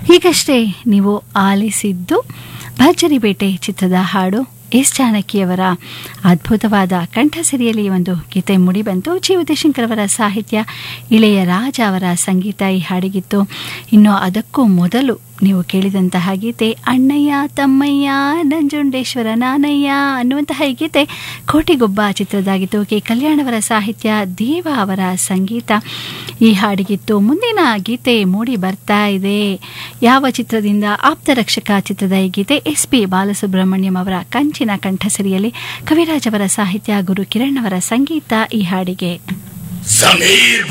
ಈಗಷ್ಟೇ ನೀವು ಆಲಿಸಿದ್ದು ಭರ್ಜರಿ ಬೇಟೆ ಚಿತ್ರದ ಹಾಡು ಎಸ್ ಜಾನಕಿಯವರ ಅದ್ಭುತವಾದ ಕಂಠಸಿರಿಯಲ್ಲಿ ಈ ಒಂದು ಗೀತೆ ಮುಡಿಬಂತು ಜಿ ಉದಯಶಂಕರ್ ಅವರ ಸಾಹಿತ್ಯ ಇಳೆಯ ರಾಜ ಅವರ ಸಂಗೀತ ಈ ಹಾಡಿಗಿತ್ತು ಇನ್ನು ಅದಕ್ಕೂ ಮೊದಲು ನೀವು ಕೇಳಿದಂತಹ ಗೀತೆ ಅಣ್ಣಯ್ಯ ತಮ್ಮಯ್ಯ ನಂಜುಂಡೇಶ್ವರ ನಾನಯ್ಯ ಅನ್ನುವಂತಹ ಈ ಗೀತೆ ಕೋಟಿಗೊಬ್ಬ ಚಿತ್ರದಾಗಿತ್ತು ಕೆ ಕಲ್ಯಾಣವರ ಸಾಹಿತ್ಯ ದೇವ ಅವರ ಸಂಗೀತ ಈ ಹಾಡಿಗಿತ್ತು ಮುಂದಿನ ಗೀತೆ ಮೂಡಿ ಬರ್ತಾ ಇದೆ ಯಾವ ಚಿತ್ರದಿಂದ ಆಪ್ತರಕ್ಷಕ ಚಿತ್ರದ ಈ ಗೀತೆ ಎಸ್ ಪಿ ಬಾಲಸುಬ್ರಹ್ಮಣ್ಯಂ ಅವರ ಕಂಚಿನ ಕಂಠಸಿರಿಯಲ್ಲಿ ಕವಿರಾಜ್ ಅವರ ಸಾಹಿತ್ಯ ಗುರು ಕಿರಣ್ ಅವರ ಸಂಗೀತ ಈ ಹಾಡಿಗೆ ಸಮೀರ್